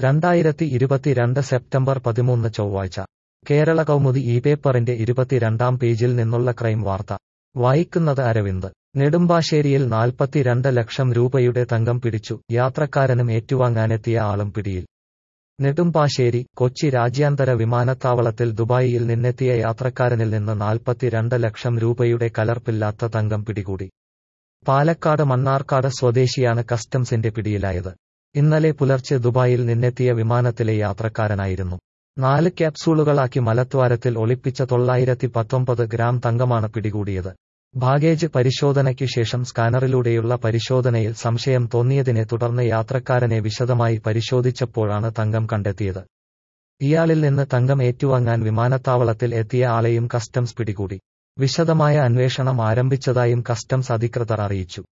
രണ്ടായിരത്തി ഇരുപത്തിരണ്ട് സെപ്റ്റംബർ പതിമൂന്ന് ചൊവ്വാഴ്ച കേരള കൗമുദി ഈ പേപ്പറിന്റെ ഇരുപത്തിരണ്ടാം പേജിൽ നിന്നുള്ള ക്രൈം വാർത്ത വായിക്കുന്നത് അരവിന്ദ് നെടുമ്പാശ്ശേരിയിൽ നാൽപ്പത്തിരണ്ട് ലക്ഷം രൂപയുടെ തങ്കം പിടിച്ചു യാത്രക്കാരനും ഏറ്റുവാങ്ങാനെത്തിയ ആളും പിടിയിൽ നെടുമ്പാശ്ശേരി കൊച്ചി രാജ്യാന്തര വിമാനത്താവളത്തിൽ ദുബായിയിൽ നിന്നെത്തിയ യാത്രക്കാരനിൽ നിന്ന് നാൽപ്പത്തിരണ്ട് ലക്ഷം രൂപയുടെ കലർപ്പില്ലാത്ത തങ്കം പിടികൂടി പാലക്കാട് മണ്ണാർക്കാട് സ്വദേശിയാണ് കസ്റ്റംസിന്റെ പിടിയിലായത് ഇന്നലെ പുലർച്ചെ ദുബായിൽ നിന്നെത്തിയ വിമാനത്തിലെ യാത്രക്കാരനായിരുന്നു നാല് ക്യാപ്സൂളുകളാക്കി മലദ്വാരത്തിൽ ഒളിപ്പിച്ച തൊള്ളായിരത്തി പത്തൊമ്പത് ഗ്രാം തങ്കമാണ് പിടികൂടിയത് ബാഗേജ് പരിശോധനയ്ക്കു ശേഷം സ്കാനറിലൂടെയുള്ള പരിശോധനയിൽ സംശയം തോന്നിയതിനെ തുടർന്ന് യാത്രക്കാരനെ വിശദമായി പരിശോധിച്ചപ്പോഴാണ് തങ്കം കണ്ടെത്തിയത് ഇയാളിൽ നിന്ന് തങ്കം ഏറ്റുവാങ്ങാൻ വിമാനത്താവളത്തിൽ എത്തിയ ആളെയും കസ്റ്റംസ് പിടികൂടി വിശദമായ അന്വേഷണം ആരംഭിച്ചതായും കസ്റ്റംസ് അധികൃതർ അറിയിച്ചു